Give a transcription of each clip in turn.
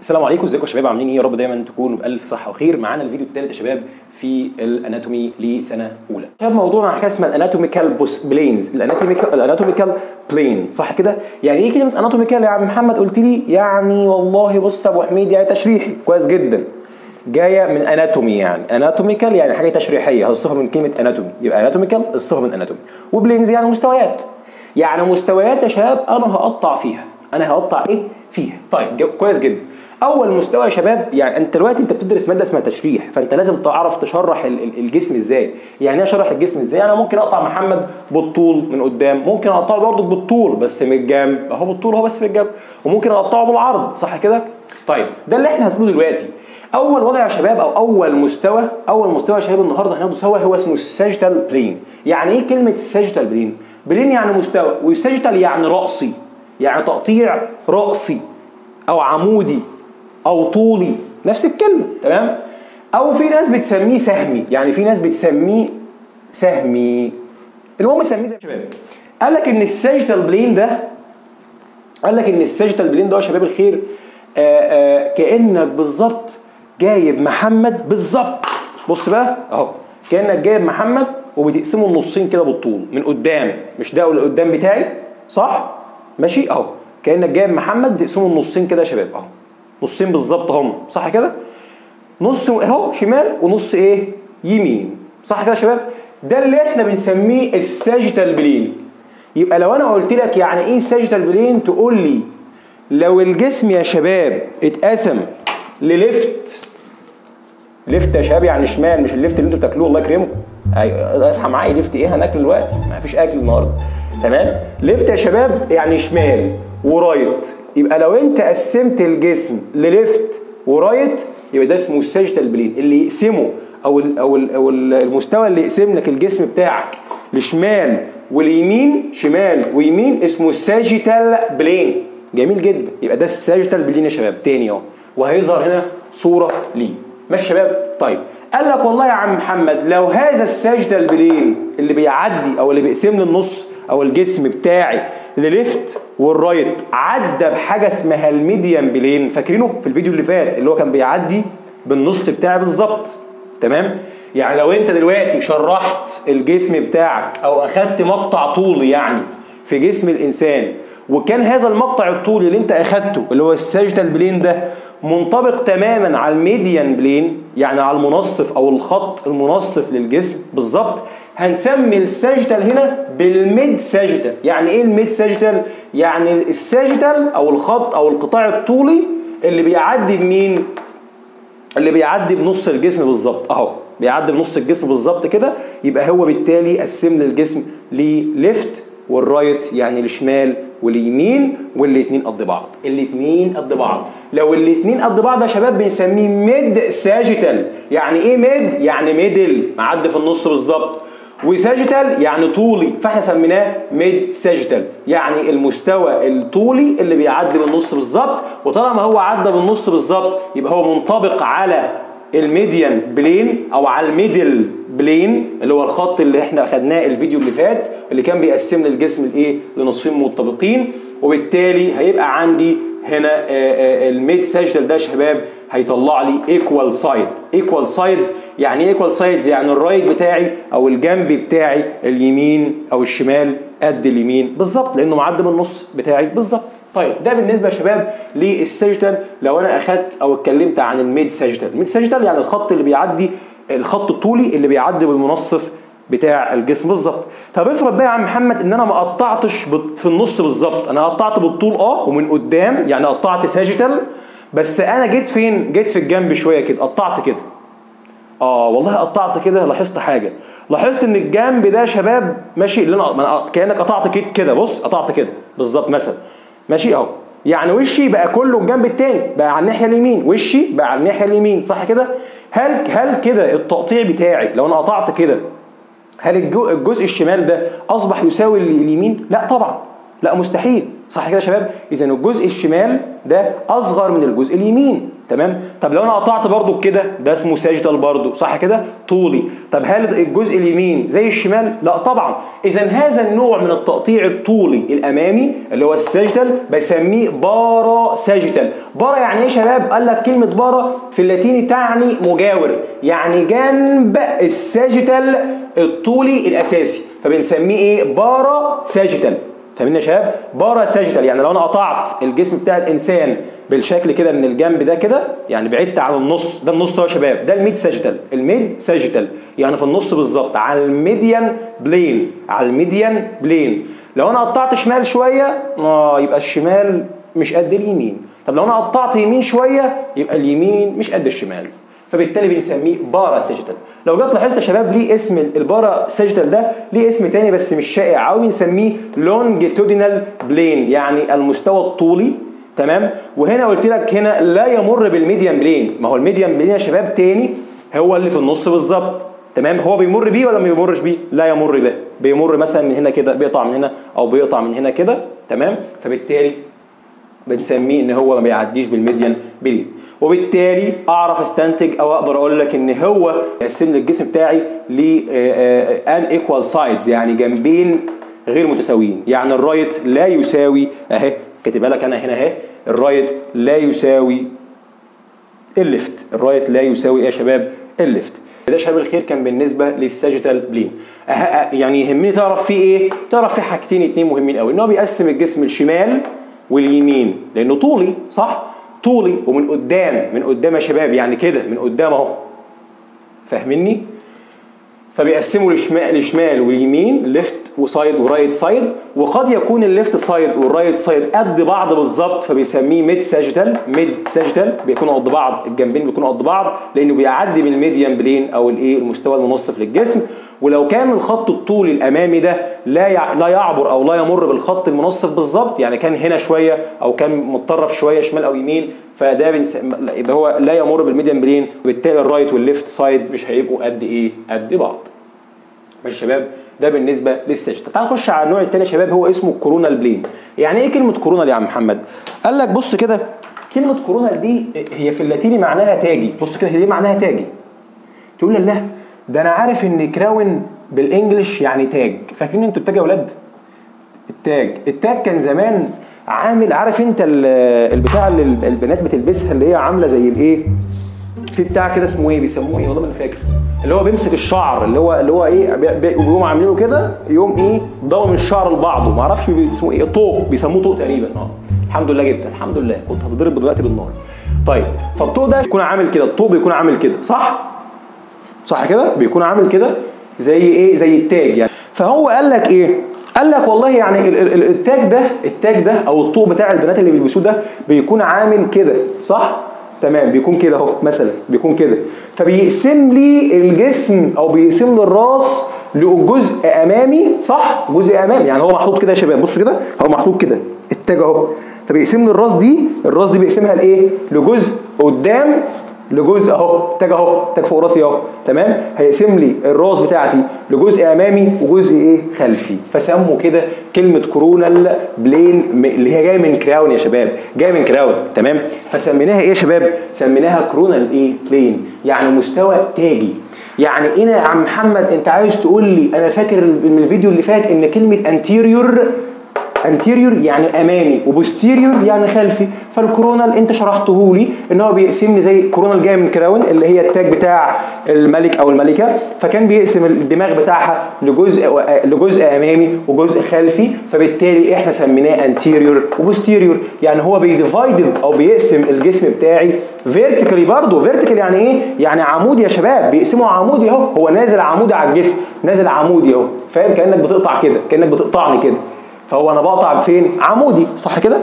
السلام عليكم ازيكم يا شباب عاملين ايه يا رب دايما تكونوا بالف صحه وخير معانا الفيديو الثالث يا شباب في الاناتومي لسنه اولى شباب موضوعنا حاجه اسمها الاناتوميكال بلينز الاناتوميكال الاناتوميكال بلين صح كده يعني ايه كلمه اناتوميكال يا عم محمد قلت لي يعني والله بص يا ابو حميد يعني تشريحي كويس جدا جايه من اناتومي يعني اناتوميكال يعني حاجه تشريحيه هذه الصفه من كلمه اناتومي يبقى اناتوميكال الصفه من اناتومي وبلينز يعني مستويات يعني مستويات يا شباب انا هقطع فيها انا هقطع ايه فيها طيب جو- كويس جدا اول مستوى يا شباب يعني انت دلوقتي انت بتدرس ماده اسمها تشريح فانت لازم تعرف تشرح ال- ال- الجسم ازاي يعني ايه اشرح الجسم ازاي انا ممكن اقطع محمد بالطول من قدام ممكن اقطعه برضه بالطول بس من الجنب اهو بالطول اهو بس من الجنب وممكن اقطعه بالعرض صح كده طيب ده اللي احنا هنقوله دلوقتي اول وضع يا شباب او اول مستوى اول مستوى يا شباب النهارده هناخده سوا هو اسمه الساجيتال بلين يعني ايه كلمه الساجيتال بلين بلين يعني مستوى والساجيتال يعني راسي يعني تقطيع راسي او عمودي او طولي نفس الكلمه تمام او في ناس بتسميه سهمي يعني في ناس بتسميه سهمي المهم سميه زي ما شباب قال لك ان الساجيتال بلين ده قال لك ان الساجيتال بلين ده يا شباب الخير آآ آآ كانك بالظبط جايب محمد بالظبط بص بقى اهو كانك جايب محمد وبتقسمه النصين كده بالطول من قدام مش ده اللي قدام بتاعي صح ماشي اهو كانك جايب محمد بتقسمه النصين كده يا شباب اهو نصين بالظبط هم صح كده نص اهو شمال ونص ايه يمين صح كده يا شباب ده اللي احنا بنسميه الساجيتال بلين يبقى لو انا قلت لك يعني ايه الساجيتال بلين تقول لي لو الجسم يا شباب اتقسم لليفت ليفت يا شباب يعني شمال مش الليفت اللي انتوا بتاكلوه الله يكرمكم ايوه اصحى معايا ليفت ايه هناكل دلوقتي ما فيش اكل النهارده تمام ليفت يا شباب يعني شمال ورايت يبقى لو انت قسمت الجسم لليفت ورايت يبقى ده اسمه الساجيتال بلين اللي يقسمه او ال او ال او المستوى اللي يقسم لك الجسم بتاعك لشمال واليمين شمال ويمين اسمه الساجيتال بلين جميل جدا يبقى ده الساجيتال بلين يا شباب تاني اهو وهيظهر هنا صوره ليه ماشي يا شباب طيب قال لك والله يا عم محمد لو هذا الساجيتال بلين اللي بيعدي او اللي بيقسم لي النص او الجسم بتاعي لليفت والرايت عدى بحاجه اسمها الميديان بلين فاكرينه في الفيديو اللي فات اللي هو كان بيعدي بالنص بتاعي بالظبط تمام يعني لو انت دلوقتي شرحت الجسم بتاعك او اخدت مقطع طولي يعني في جسم الانسان وكان هذا المقطع الطولي اللي انت اخدته اللي هو الساجيتال بلين ده منطبق تماما على الميديان بلين يعني على المنصف او الخط المنصف للجسم بالظبط هنسمي الساجيتال هنا بالميد ساجيتال يعني ايه الميد ساجيتال يعني الساجيتال او الخط او القطاع الطولي اللي بيعدي بمين اللي بيعدي بنص الجسم بالظبط اهو بيعدي بنص الجسم بالظبط كده يبقى هو بالتالي قسم لي الجسم لليفت والرايت يعني الشمال واليمين والاثنين قد بعض الاثنين قد بعض لو الاثنين قد بعض يا شباب بنسميه ميد ساجيتال يعني ايه ميد يعني ميدل معدي في النص بالظبط وساجيتال يعني طولي فاحنا سميناه ميد ساجيتال يعني المستوى الطولي اللي بيعدي بالنص بالظبط وطالما هو عدى بالنص بالظبط يبقى هو منطبق على الميديان بلين او على الميدل بلين اللي هو الخط اللي احنا اخدناه الفيديو اللي فات اللي كان بيقسم لي الجسم لايه لنصفين متطابقين وبالتالي هيبقى عندي هنا الميد ساجيتال ده يا شباب هيطلع لي ايكوال سايد ايكوال سايدز يعني ايه ايكوال سايدز يعني الرايت بتاعي او الجنب بتاعي اليمين او الشمال قد اليمين بالظبط لانه معدي بالنص بتاعي بالظبط طيب ده بالنسبه يا شباب للساجيتال لو انا اخدت او اتكلمت عن الميد ساجيتال الميد ساجيتال يعني الخط اللي بيعدي الخط الطولي اللي بيعدي بالمنصف بتاع الجسم بالظبط طب افرض بقى يا عم محمد ان انا ما قطعتش بت- في النص بالظبط انا قطعت بالطول اه ومن قدام يعني قطعت ساجيتال بس انا جيت فين جيت في الجنب شويه كده قطعت كده اه والله قطعت كده لاحظت حاجه لاحظت ان الجنب ده يا شباب ماشي اللي انا ما أنا- كانك قطعت كده كده بص قطعت كده بالظبط مثلا ماشي اهو يعني وشي بقى كله الجنب التاني بقى على الناحيه اليمين وشي بقى على الناحيه اليمين صح كده هل هل كده التقطيع بتاعي لو انا قطعت كده هل الجو- الجزء الشمال ده اصبح يساوي ال- اليمين لا طبعا لا مستحيل صح كده يا شباب اذا الجزء الشمال ده اصغر من الجزء اليمين تمام طب لو انا قطعت برضو كده ده اسمه ساجدال برضو صح كده طولي طب هل الجزء اليمين زي الشمال لا طبعا اذا هذا النوع من التقطيع الطولي الامامي اللي هو الساجدال بسميه بارا ساجدال بارا يعني ايه يا شباب قال لك كلمه بارا في اللاتيني تعني مجاور يعني جنب الساجدال الطولي الاساسي فبنسميه ايه بارا ساجدال فاهمين يا شباب بارا ساجيتال يعني لو انا قطعت الجسم بتاع الانسان بالشكل كده من الجنب ده كده يعني بعدت عن النص ده النص يا شباب ده الميد ساجيتال الميد ساجيتال يعني في النص بالظبط على الميديان بلين على الميديان بلين لو انا قطعت شمال شويه اه يبقى الشمال مش قد اليمين طب لو انا قطعت يمين شويه يبقى اليمين مش قد الشمال فبالتالي بنسميه بارا ساجيتال لو جت لاحظت يا شباب ليه اسم البارا ساجيتال ده ليه اسم تاني بس مش شائع قوي بنسميه لونجيتودينال بلين يعني المستوى الطولي تمام وهنا قلت لك هنا لا يمر بالميديان بلين ما هو الميديان بلين يا شباب تاني هو اللي في النص بالظبط تمام هو بيمر بيه ولا ما بيمرش بيه لا يمر بيه بيمر مثلا من هنا كده بيقطع من هنا او بيقطع من هنا كده تمام فبالتالي بنسميه ان هو ما بيعديش بالميديان بلين وبالتالي اعرف استنتج او اقدر اقول لك ان هو يقسم لي الجسم بتاعي ل ان ايكوال سايدز يعني جنبين غير متساويين يعني الرايت لا يساوي اهي كاتبها لك انا هنا اهي الرايت لا يساوي الليفت الرايت لا يساوي ايه يا شباب الليفت ده شباب الخير كان بالنسبه للساجيتال بلين أه يعني يهمني تعرف فيه ايه تعرف فيه حاجتين اتنين مهمين قوي ان هو بيقسم الجسم الشمال واليمين لانه طولي صح طولي ومن قدام من قدام يا شباب يعني كده من قدام اهو فاهميني فبيقسموا لشمال لشمال واليمين ليفت وسايد ورايت سايد وقد يكون الليفت سايد والرايت سايد قد بعض بالظبط فبيسميه ميد ساجيتال ميد ساجيتال بيكونوا قد بعض الجنبين بيكونوا قد بعض لانه بيعدي من الميديان بلين او الايه المستوى المنصف للجسم ولو كان الخط الطولي الامامي ده لا لا يعبر او لا يمر بالخط المنصف بالظبط يعني كان هنا شويه او كان متطرف شويه شمال او يمين فده بنس... يبقى هو لا يمر بالميديان برين وبالتالي الرايت والليفت سايد مش هيبقوا قد ايه؟ قد بعض. ماشي يا شباب ده بالنسبه للسجن تعال نخش على النوع الثاني يا شباب هو اسمه كورونال بلين يعني ايه كلمه كورونال يا عم محمد قال لك بص كده كلمه كورونال دي هي في اللاتيني معناها تاجي بص كده هي دي معناها تاجي تقول لا ده انا عارف ان كراون بالانجلش يعني تاج فاكرين انتوا التاج يا ولاد التاج التاج كان زمان عامل عارف انت البتاع اللي البنات بتلبسها اللي هي عامله زي الايه في بتاع كده اسمه ايه بيسموه ايه والله ما انا فاكر اللي هو بيمسك الشعر اللي هو اللي هو ايه بيقوموا عاملينه كده يقوم ايه ضامم الشعر لبعضه ما اعرفش اسمه ايه طوق بيسموه طوق تقريبا اه الحمد لله جبت الحمد لله كنت هتضرب دلوقتي بالنار طيب فالطوق ده بيكون عامل كده الطوق بيكون عامل كده صح صح كده بيكون عامل كده زي ايه زي التاج يعني فهو قال لك ايه قال لك والله يعني التاج ده التاج ده او الطوق بتاع البنات اللي بيلبسوه ده بيكون عامل كده صح تمام بيكون كده اهو مثلا بيكون كده فبيقسم لي الجسم او بيقسم لي الراس لجزء امامي صح جزء امامي يعني هو محطوط كده يا شباب بصوا كده هو محطوط كده التاج اهو فبيقسم لي الراس دي الراس دي بيقسمها لايه لجزء قدام لجزء اهو تاج اهو تاج فوق راسي اهو تمام هيقسم لي الراس بتاعتي لجزء امامي وجزء ايه خلفي فسموا كده كلمه كورونال بلين اللي هي جايه من كراون يا شباب جايه من كراون تمام فسميناها ايه يا شباب سميناها كورونال ايه بلين يعني مستوى تاجي يعني ايه يا عم محمد انت عايز تقول لي انا فاكر من الفيديو اللي فات ان كلمه انتيريور انتيريور يعني امامي وبوستيريور يعني خلفي فالكورونال انت شرحته لي ان هو بيقسم لي زي كورونال جايه من كراون اللي هي التاج بتاع الملك او الملكه فكان بيقسم الدماغ بتاعها لجزء لجزء امامي وجزء خلفي فبالتالي احنا سميناه انتيريور وبوستيريور يعني هو بيديفايدد او بيقسم الجسم بتاعي فيرتيكالي برضه فيرتيكال يعني ايه؟ يعني عمودي يا شباب بيقسمه عمودي اهو هو نازل عمودي على الجسم نازل عمودي اهو فاهم كانك بتقطع كده كانك بتقطعني كده فهو انا بقطع فين عمودي صح كده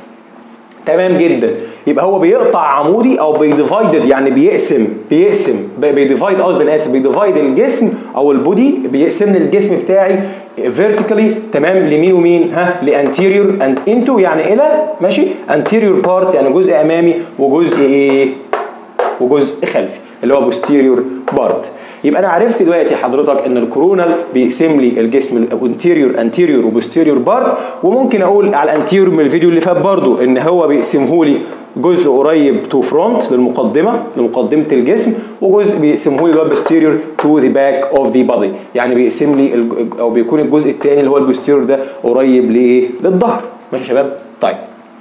تمام جدا يبقى هو بيقطع عمودي او بيديفايدد يعني بيقسم بيقسم بيديفايد قصدي انا اسف بيديفايد الجسم او البودي بيقسم لي الجسم بتاعي فيرتيكالي تمام لمين ومين ها لانتيريور اند انتو يعني الى ماشي انتيريور بارت يعني جزء امامي وجزء ايه وجزء خلفي اللي هو بوستيريور بارت يبقى انا عرفت دلوقتي حضرتك ان الكورونال بيقسم لي الجسم الانتيريور انتيريور وبوستيريور بارت وممكن اقول على الانتيريور من الفيديو اللي فات برضو ان هو بيقسمه لي جزء قريب تو فرونت للمقدمه لمقدمه الجسم وجزء بيقسمه لي اللي هو البوستيريور تو ذا باك اوف ذا بادي يعني بيقسم لي او بيكون الجزء الثاني اللي هو البوستيريور ده قريب لايه للظهر ماشي يا شباب طيب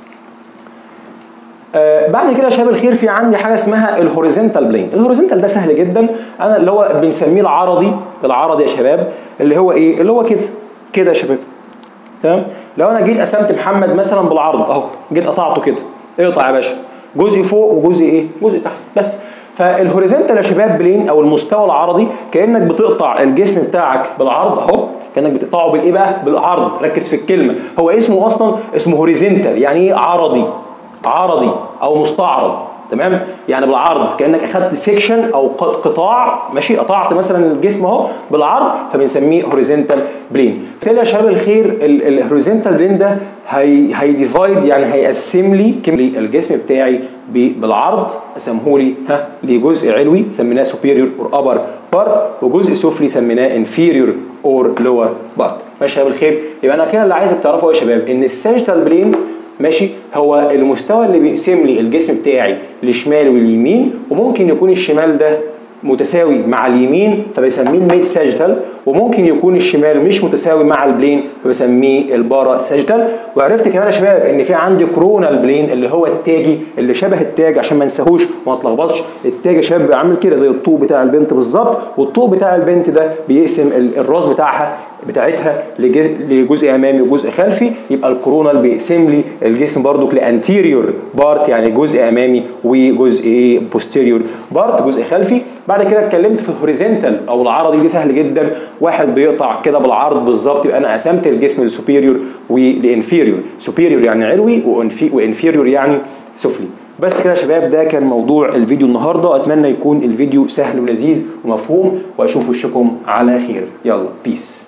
آه بعد كده يا شباب الخير في عندي حاجه اسمها الهوريزونتال بلين الهوريزونتال ده سهل جدا انا اللي هو بنسميه العرضي العرضي يا شباب اللي هو ايه اللي هو كده كده يا شباب تمام لو انا جيت قسمت محمد مثلا بالعرض اهو جيت قطعته كده اقطع يا باشا جزء فوق وجزء ايه جزء تحت بس فالهوريزونتال يا شباب بلين او المستوى العرضي كانك بتقطع الجسم بتاعك بالعرض اهو كانك بتقطعه بالايه بقى بالعرض ركز في الكلمه هو اسمه اصلا اسمه هوريزونتال يعني ايه عرضي عرضي او مستعرض تمام يعني بالعرض كانك اخدت سيكشن او قطاع ماشي قطعت مثلا الجسم اهو بالعرض فبنسميه هوريزونتال بلين بالتالي يا شباب الخير الهوريزونتال بلين ده هي هيديفايد يعني هيقسم لي الجسم بتاعي بالعرض قسمه لي ها لجزء علوي سميناه سوبيريور اور ابر بارت وجزء سفلي سميناه انفيريور اور لور بارت ماشي يا شباب الخير يبقى انا كده اللي عايزك تعرفه يا شباب ان الساجيتال بلين ماشي هو المستوى اللي بيقسم لي الجسم بتاعي للشمال واليمين وممكن يكون الشمال ده متساوي مع اليمين فبسميه الميد ساجيتال وممكن يكون الشمال مش متساوي مع البلين فبسميه البارا ساجيتال وعرفت كمان يا شباب ان في عندي كرونال بلين اللي هو التاجي اللي شبه التاج عشان ما نساهوش وما اتلخبطش التاج يا شباب عامل كده زي الطوب بتاع البنت بالظبط والطوب بتاع البنت ده بيقسم الراس بتاعها بتاعتها لجزء امامي وجزء خلفي يبقى الكورونال بيقسم لي الجسم برضو لانتيريور بارت يعني جزء امامي وجزء ايه بوستيريور بارت جزء خلفي بعد كده اتكلمت في الهوريزونتال او العرضي دي سهل جدا واحد بيقطع كده بالعرض بالظبط يبقى انا قسمت الجسم لسوبيريور ولانفيريور سوبيريور يعني علوي وانفيريور يعني سفلي بس كده يا شباب ده كان موضوع الفيديو النهارده اتمنى يكون الفيديو سهل ولذيذ ومفهوم واشوف وشكم على خير يلا بيس